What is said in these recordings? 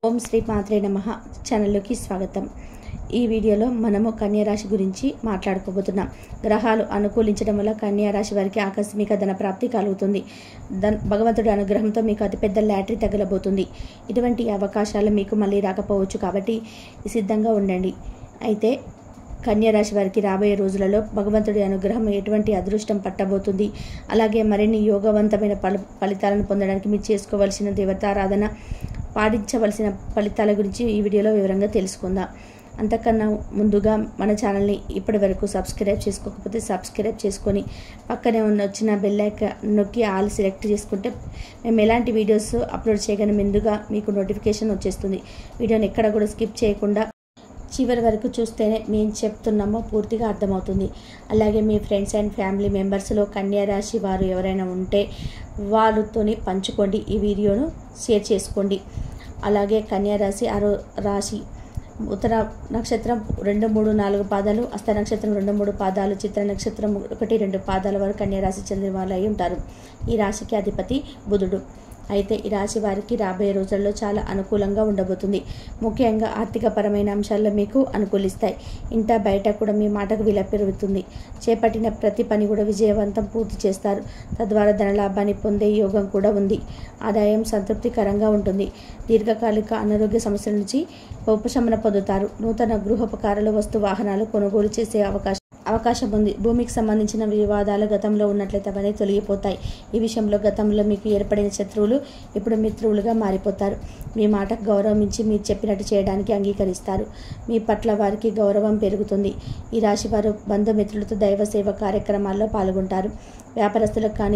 ఓం శ్రీ మాత్రే నమ ఛానల్లోకి స్వాగతం ఈ వీడియోలో మనము కన్యారాశి గురించి మాట్లాడుకోబోతున్నాం గ్రహాలు అనుకూలించడం వల్ల కన్యారాశి వారికి ఆకస్మిక ధన ప్రాప్తి కలుగుతుంది ధన్ భగవంతుడి అనుగ్రహంతో మీకు అతిపెద్ద లాటరీ తగలబోతుంది ఇటువంటి అవకాశాలు మీకు మళ్ళీ రాకపోవచ్చు కాబట్టి సిద్ధంగా ఉండండి అయితే కన్యారాశి వారికి రాబోయే రోజులలో భగవంతుడి అనుగ్రహం ఎటువంటి అదృష్టం పట్టబోతుంది అలాగే మరిన్ని యోగవంతమైన ఫల ఫలితాలను పొందడానికి మీరు చేసుకోవలసిన దేవతారాధన పాటించవలసిన ఫలితాల గురించి ఈ వీడియోలో వివరంగా తెలుసుకుందాం అంతకన్నా ముందుగా మన ఛానల్ని ఇప్పటి వరకు సబ్స్క్రైబ్ చేసుకోకపోతే సబ్స్క్రైబ్ చేసుకొని పక్కనే ఉన్న వచ్చిన బెల్ ఐకాన్ నొక్కి ఆల్ సెలెక్ట్ చేసుకుంటే మేము ఎలాంటి వీడియోస్ అప్లోడ్ చేయగానే ముందుగా మీకు నోటిఫికేషన్ వచ్చేస్తుంది వీడియోని ఎక్కడ కూడా స్కిప్ చేయకుండా చివరి వరకు చూస్తేనే మేము చెప్తున్నామో పూర్తిగా అర్థమవుతుంది అలాగే మీ ఫ్రెండ్స్ అండ్ ఫ్యామిలీ మెంబర్స్లో కన్యా రాశి వారు ఎవరైనా ఉంటే వాళ్ళతోని పంచుకోండి ఈ వీడియోను షేర్ చేసుకోండి అలాగే కన్యా రాశి ఆరో రాశి ఉత్తర నక్షత్రం రెండు మూడు నాలుగు పాదాలు హస్త నక్షత్రం రెండు మూడు పాదాలు చిత్ర నక్షత్రం ఒకటి రెండు పాదాల వరకు కన్యా రాశి చెందిన వాళ్ళు అయి ఉంటారు ఈ రాశికి అధిపతి బుధుడు అయితే ఈ రాశి వారికి రాబోయే రోజుల్లో చాలా అనుకూలంగా ఉండబోతుంది ముఖ్యంగా ఆర్థికపరమైన అంశాల్లో మీకు అనుకూలిస్తాయి ఇంట బయట కూడా మీ మాటకు విలువ పెరుగుతుంది చేపట్టిన ప్రతి పని కూడా విజయవంతం పూర్తి చేస్తారు తద్వారా ధనలాభాన్ని పొందే యోగం కూడా ఉంది ఆదాయం సంతృప్తికరంగా ఉంటుంది దీర్ఘకాలిక అనారోగ్య సమస్యల నుంచి ఉపశమన పొందుతారు నూతన గృహోపకారాలు వస్తు వాహనాలు కొనుగోలు చేసే అవకాశం అవకాశం ఉంది భూమికి సంబంధించిన వివాదాలు గతంలో ఉన్నట్లయితే అవన్నీ తొలగిపోతాయి ఈ విషయంలో గతంలో మీకు ఏర్పడిన శత్రువులు ఇప్పుడు మిత్రువులుగా మారిపోతారు మీ మాటకు గౌరవించి మీరు చెప్పినట్టు చేయడానికి అంగీకరిస్తారు మీ పట్ల వారికి గౌరవం పెరుగుతుంది ఈ రాశి వారు బంధుమిత్రులతో దైవ సేవ కార్యక్రమాల్లో పాల్గొంటారు వ్యాపారస్తులకు కానీ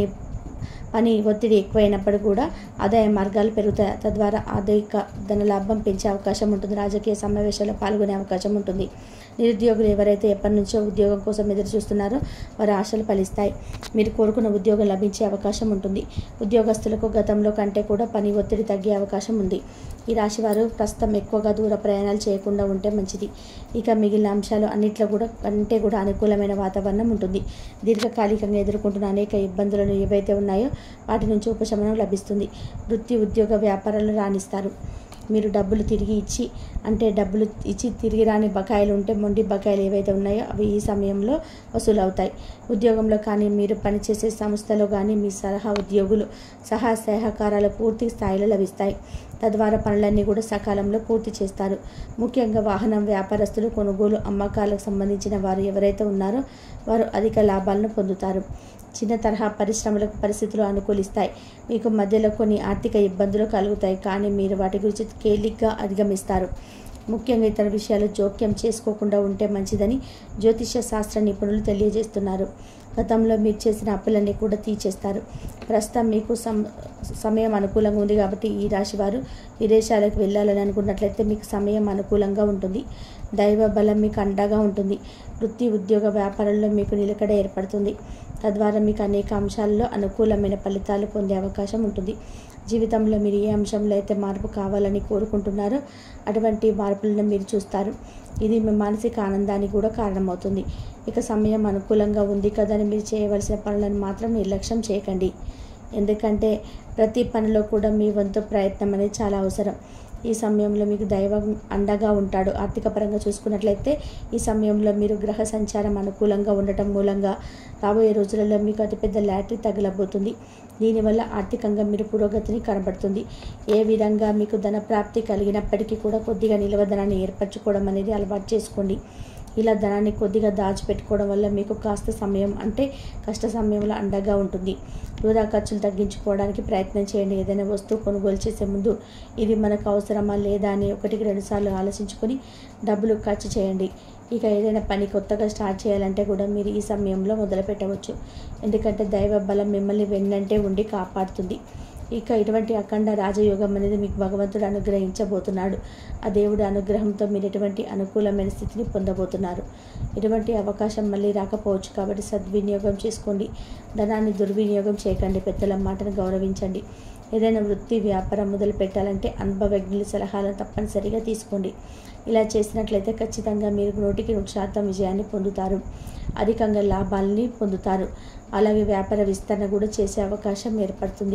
పని ఒత్తిడి ఎక్కువైనప్పుడు కూడా ఆదాయ మార్గాలు పెరుగుతాయి తద్వారా ఆదాయిక ధనలాభం పెంచే అవకాశం ఉంటుంది రాజకీయ సమావేశాల్లో పాల్గొనే అవకాశం ఉంటుంది నిరుద్యోగులు ఎవరైతే ఎప్పటి నుంచో ఉద్యోగం కోసం ఎదురు చూస్తున్నారో వారి ఆశలు ఫలిస్తాయి మీరు కోరుకున్న ఉద్యోగం లభించే అవకాశం ఉంటుంది ఉద్యోగస్తులకు గతంలో కంటే కూడా పని ఒత్తిడి తగ్గే అవకాశం ఉంది ఈ రాశి వారు ప్రస్తుతం ఎక్కువగా దూర ప్రయాణాలు చేయకుండా ఉంటే మంచిది ఇక మిగిలిన అంశాలు అన్నిట్లో కూడా కంటే కూడా అనుకూలమైన వాతావరణం ఉంటుంది దీర్ఘకాలికంగా ఎదుర్కొంటున్న అనేక ఇబ్బందులను ఏవైతే ఉన్నాయో వాటి నుంచి ఉపశమనం లభిస్తుంది వృత్తి ఉద్యోగ వ్యాపారాలు రాణిస్తారు మీరు డబ్బులు తిరిగి ఇచ్చి అంటే డబ్బులు ఇచ్చి తిరిగి రాని బకాయిలు ఉంటే మొండి బకాయిలు ఏవైతే ఉన్నాయో అవి ఈ సమయంలో వసూలు అవుతాయి ఉద్యోగంలో కానీ మీరు పనిచేసే సంస్థలో కానీ మీ సలహా ఉద్యోగులు సహా సహకారాలు పూర్తి స్థాయిలో లభిస్తాయి తద్వారా పనులన్నీ కూడా సకాలంలో పూర్తి చేస్తారు ముఖ్యంగా వాహనం వ్యాపారస్తులు కొనుగోలు అమ్మకాలకు సంబంధించిన వారు ఎవరైతే ఉన్నారో వారు అధిక లాభాలను పొందుతారు చిన్న తరహా పరిశ్రమలకు పరిస్థితులు అనుకూలిస్తాయి మీకు మధ్యలో కొన్ని ఆర్థిక ఇబ్బందులు కలుగుతాయి కానీ మీరు వాటి గురించి తేలిగ్గా అధిగమిస్తారు ముఖ్యంగా ఇతర విషయాలు జోక్యం చేసుకోకుండా ఉంటే మంచిదని జ్యోతిష శాస్త్ర నిపుణులు తెలియజేస్తున్నారు గతంలో మీరు చేసిన అప్పులన్నీ కూడా తీర్చేస్తారు ప్రస్తుతం మీకు సమ సమయం అనుకూలంగా ఉంది కాబట్టి ఈ రాశి వారు విదేశాలకు వెళ్ళాలని అనుకున్నట్లయితే మీకు సమయం అనుకూలంగా ఉంటుంది దైవ బలం మీకు అండగా ఉంటుంది వృత్తి ఉద్యోగ వ్యాపారంలో మీకు నిలకడ ఏర్పడుతుంది తద్వారా మీకు అనేక అంశాల్లో అనుకూలమైన ఫలితాలు పొందే అవకాశం ఉంటుంది జీవితంలో మీరు ఏ అంశంలో అయితే మార్పు కావాలని కోరుకుంటున్నారో అటువంటి మార్పులను మీరు చూస్తారు ఇది మీ మానసిక ఆనందానికి కూడా కారణమవుతుంది ఇక సమయం అనుకూలంగా ఉంది కదా అని మీరు చేయవలసిన పనులను మాత్రం నిర్లక్ష్యం చేయకండి ఎందుకంటే ప్రతి పనిలో కూడా మీ వంతు ప్రయత్నం అనేది చాలా అవసరం ఈ సమయంలో మీకు దైవం అండగా ఉంటాడు ఆర్థిక పరంగా చూసుకున్నట్లయితే ఈ సమయంలో మీరు గ్రహ సంచారం అనుకూలంగా ఉండటం మూలంగా రాబోయే రోజులలో మీకు అతిపెద్ద లాటరీ తగలబోతుంది దీనివల్ల ఆర్థికంగా మీరు పురోగతిని కనబడుతుంది ఏ విధంగా మీకు ధన ప్రాప్తి కలిగినప్పటికీ కూడా కొద్దిగా నిల్వ ధనాన్ని ఏర్పరచుకోవడం అనేది అలవాటు చేసుకోండి ఇలా ధనాన్ని కొద్దిగా దాచిపెట్టుకోవడం వల్ల మీకు కాస్త సమయం అంటే కష్ట సమయంలో అండగా ఉంటుంది వృధా ఖర్చులు తగ్గించుకోవడానికి ప్రయత్నం చేయండి ఏదైనా వస్తువు కొనుగోలు చేసే ముందు ఇది మనకు అవసరమా లేదా అని ఒకటికి రెండుసార్లు ఆలోచించుకొని డబ్బులు ఖర్చు చేయండి ఇక ఏదైనా పని కొత్తగా స్టార్ట్ చేయాలంటే కూడా మీరు ఈ సమయంలో మొదలు పెట్టవచ్చు ఎందుకంటే దైవ బలం మిమ్మల్ని వెన్నంటే ఉండి కాపాడుతుంది ఇక ఇటువంటి అఖండ రాజయోగం అనేది మీకు భగవంతుడు అనుగ్రహించబోతున్నాడు ఆ దేవుడి అనుగ్రహంతో మీరు ఎటువంటి అనుకూలమైన స్థితిని పొందబోతున్నారు ఎటువంటి అవకాశం మళ్ళీ రాకపోవచ్చు కాబట్టి సద్వినియోగం చేసుకోండి ధనాన్ని దుర్వినియోగం చేయకండి పెద్దల మాటను గౌరవించండి ఏదైనా వృత్తి వ్యాపారం మొదలు పెట్టాలంటే అనుభవజ్ఞుల సలహాలను తప్పనిసరిగా తీసుకోండి ఇలా చేసినట్లయితే ఖచ్చితంగా మీరు నూటికి నూరు శాతం విజయాన్ని పొందుతారు అధికంగా లాభాలని పొందుతారు అలాగే వ్యాపార విస్తరణ కూడా చేసే అవకాశం ఏర్పడుతుంది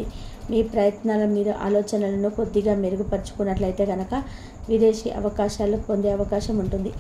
మీ ప్రయత్నాల మీరు ఆలోచనలను కొద్దిగా మెరుగుపరుచుకున్నట్లయితే కనుక విదేశీ అవకాశాలు పొందే అవకాశం ఉంటుంది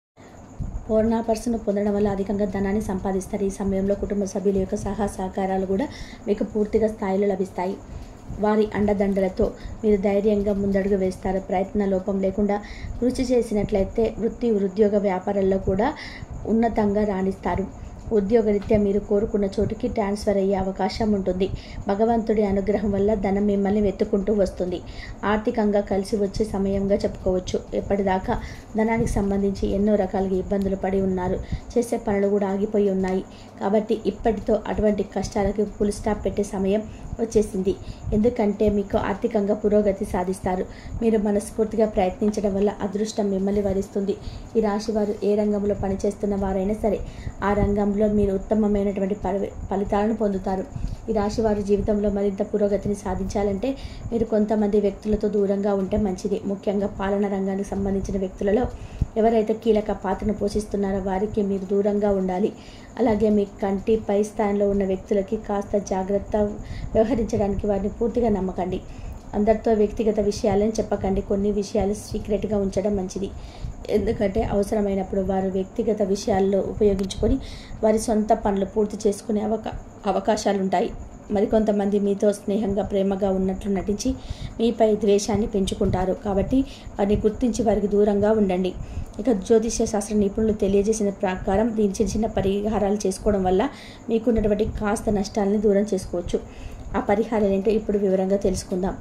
పూర్ణ పర్సన్ పొందడం వల్ల అధికంగా ధనాన్ని సంపాదిస్తారు ఈ సమయంలో కుటుంబ సభ్యుల యొక్క సహా సహకారాలు కూడా మీకు పూర్తిగా స్థాయిలో లభిస్తాయి వారి అండదండలతో మీరు ధైర్యంగా ముందడుగు వేస్తారు ప్రయత్న లోపం లేకుండా కృషి చేసినట్లయితే వృత్తి ఉద్యోగ వ్యాపారాల్లో కూడా ఉన్నతంగా రాణిస్తారు ఉద్యోగరీత్యా మీరు కోరుకున్న చోటుకి ట్రాన్స్ఫర్ అయ్యే అవకాశం ఉంటుంది భగవంతుడి అనుగ్రహం వల్ల ధనం మిమ్మల్ని వెతుక్కుంటూ వస్తుంది ఆర్థికంగా కలిసి వచ్చే సమయంగా చెప్పుకోవచ్చు ఎప్పటిదాకా ధనానికి సంబంధించి ఎన్నో రకాలుగా ఇబ్బందులు పడి ఉన్నారు చేసే పనులు కూడా ఆగిపోయి ఉన్నాయి కాబట్టి ఇప్పటితో అటువంటి కష్టాలకు ఫుల్ స్టాప్ పెట్టే సమయం వచ్చేసింది ఎందుకంటే మీకు ఆర్థికంగా పురోగతి సాధిస్తారు మీరు మనస్ఫూర్తిగా ప్రయత్నించడం వల్ల అదృష్టం మిమ్మల్ని వరిస్తుంది ఈ రాశి వారు ఏ రంగంలో పనిచేస్తున్న వారైనా సరే ఆ రంగంలో మీరు ఉత్తమమైనటువంటి పరి ఫలితాలను పొందుతారు ఈ రాశి వారి జీవితంలో మరింత పురోగతిని సాధించాలంటే మీరు కొంతమంది వ్యక్తులతో దూరంగా ఉంటే మంచిది ముఖ్యంగా పాలన రంగానికి సంబంధించిన వ్యక్తులలో ఎవరైతే కీలక పాత్రను పోషిస్తున్నారో వారికి మీరు దూరంగా ఉండాలి అలాగే మీ కంటి పై స్థానంలో ఉన్న వ్యక్తులకి కాస్త జాగ్రత్త వ్యవహరించడానికి వారిని పూర్తిగా నమ్మకండి అందరితో వ్యక్తిగత విషయాలను చెప్పకండి కొన్ని విషయాలు సీక్రెట్గా ఉంచడం మంచిది ఎందుకంటే అవసరమైనప్పుడు వారు వ్యక్తిగత విషయాల్లో ఉపయోగించుకొని వారి సొంత పనులు పూర్తి చేసుకునే అవకా అవకాశాలు ఉంటాయి మరికొంతమంది మీతో స్నేహంగా ప్రేమగా ఉన్నట్లు నటించి మీపై ద్వేషాన్ని పెంచుకుంటారు కాబట్టి వారిని గుర్తించి వారికి దూరంగా ఉండండి ఇక జ్యోతిష్య శాస్త్ర నిపుణులు తెలియజేసిన ప్రకారం దీని చిన్న చిన్న పరిహారాలు చేసుకోవడం వల్ల మీకున్నటువంటి కాస్త నష్టాలని దూరం చేసుకోవచ్చు ఆ పరిహారాలు ఏంటో ఇప్పుడు వివరంగా తెలుసుకుందాం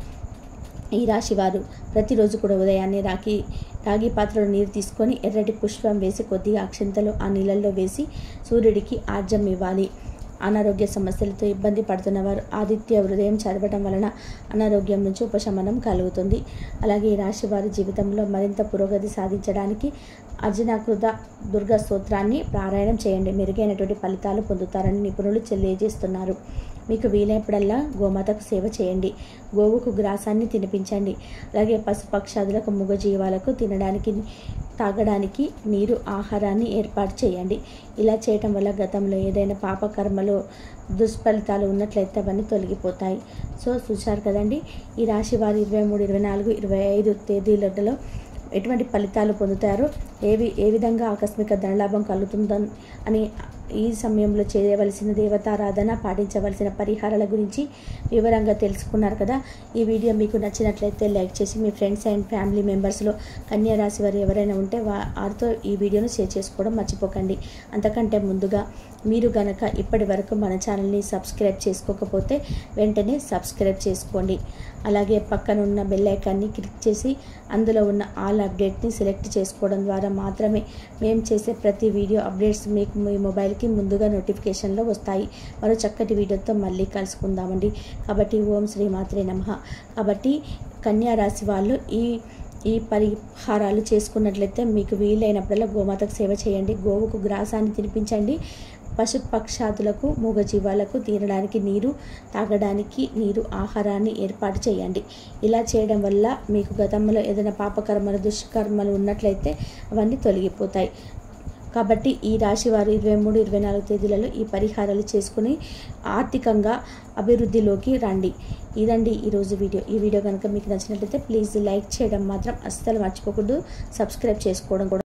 ఈ రాశి వారు ప్రతిరోజు కూడా ఉదయాన్నే రాగి రాగి పాత్రలో నీరు తీసుకొని ఎర్రటి పుష్పం వేసి కొద్దిగా అక్షంతలు ఆ నీళ్ళల్లో వేసి సూర్యుడికి ఆర్జం ఇవ్వాలి అనారోగ్య సమస్యలతో ఇబ్బంది పడుతున్న వారు ఆదిత్య హృదయం చదవడం వలన అనారోగ్యం నుంచి ఉపశమనం కలుగుతుంది అలాగే ఈ రాశి వారి జీవితంలో మరింత పురోగతి సాధించడానికి అర్జునాకృత దుర్గా స్తోత్రాన్ని పారాయణం చేయండి మెరుగైనటువంటి ఫలితాలు పొందుతారని నిపుణులు తెలియజేస్తున్నారు మీకు వీలైనప్పుడల్లా గోమాతకు సేవ చేయండి గోవుకు గ్రాసాన్ని తినిపించండి అలాగే పశుపక్షాదులకు మూగజీవాలకు తినడానికి తాగడానికి నీరు ఆహారాన్ని ఏర్పాటు చేయండి ఇలా చేయటం వల్ల గతంలో ఏదైనా పాపకర్మలో దుష్ఫలితాలు ఉన్నట్లయితే అవన్నీ తొలగిపోతాయి సో చూశారు కదండి ఈ రాశి వారు ఇరవై మూడు ఇరవై నాలుగు ఇరవై ఐదు తేదీలలో ఎటువంటి ఫలితాలు పొందుతారో ఏవి ఏ విధంగా ఆకస్మిక ధనలాభం కలుగుతుందని అని ఈ సమయంలో చేయవలసిన దేవతారాధన పాటించవలసిన పరిహారాల గురించి వివరంగా తెలుసుకున్నారు కదా ఈ వీడియో మీకు నచ్చినట్లయితే లైక్ చేసి మీ ఫ్రెండ్స్ అండ్ ఫ్యామిలీ మెంబర్స్లో కన్యా రాశి వారు ఎవరైనా ఉంటే వా- వారితో ఈ వీడియోను షేర్ చేసుకోవడం మర్చిపోకండి అంతకంటే ముందుగా మీరు గనక ఇప్పటి వరకు మన ఛానల్ని సబ్స్క్రైబ్ చేసుకోకపోతే వెంటనే సబ్స్క్రైబ్ చేసుకోండి అలాగే పక్కన ఉన్న బెల్ ఐకాన్ని క్లిక్ చేసి అందులో ఉన్న ఆల్ అప్డేట్ని సెలెక్ట్ చేసుకోవడం ద్వారా మాత్రమే మేము చేసే ప్రతి వీడియో అప్డేట్స్ మీకు మీ మొబైల్కి ముందుగా నోటిఫికేషన్లో వస్తాయి మరో చక్కటి వీడియోతో మళ్ళీ కలుసుకుందామండి కాబట్టి ఓం శ్రీ మాత్రే నమః కాబట్టి కన్యా రాశి వాళ్ళు ఈ ఈ పరిహారాలు చేసుకున్నట్లయితే మీకు వీలైనప్పుడల్లా గోమాతకు సేవ చేయండి గోవుకు గ్రాసాన్ని తినిపించండి పశుపక్షాదులకు మూగజీవాలకు తీరడానికి నీరు తాగడానికి నీరు ఆహారాన్ని ఏర్పాటు చేయండి ఇలా చేయడం వల్ల మీకు గతంలో ఏదైనా పాపకర్మలు దుష్కర్మలు ఉన్నట్లయితే అవన్నీ తొలగిపోతాయి కాబట్టి ఈ రాశి వారు ఇరవై మూడు ఇరవై నాలుగు తేదీలలో ఈ పరిహారాలు చేసుకుని ఆర్థికంగా అభివృద్ధిలోకి రండి ఇదండి ఈరోజు వీడియో ఈ వీడియో కనుక మీకు నచ్చినట్లయితే ప్లీజ్ లైక్ చేయడం మాత్రం అస్సలు మర్చిపోకూడదు సబ్స్క్రైబ్ చేసుకోవడం కూడా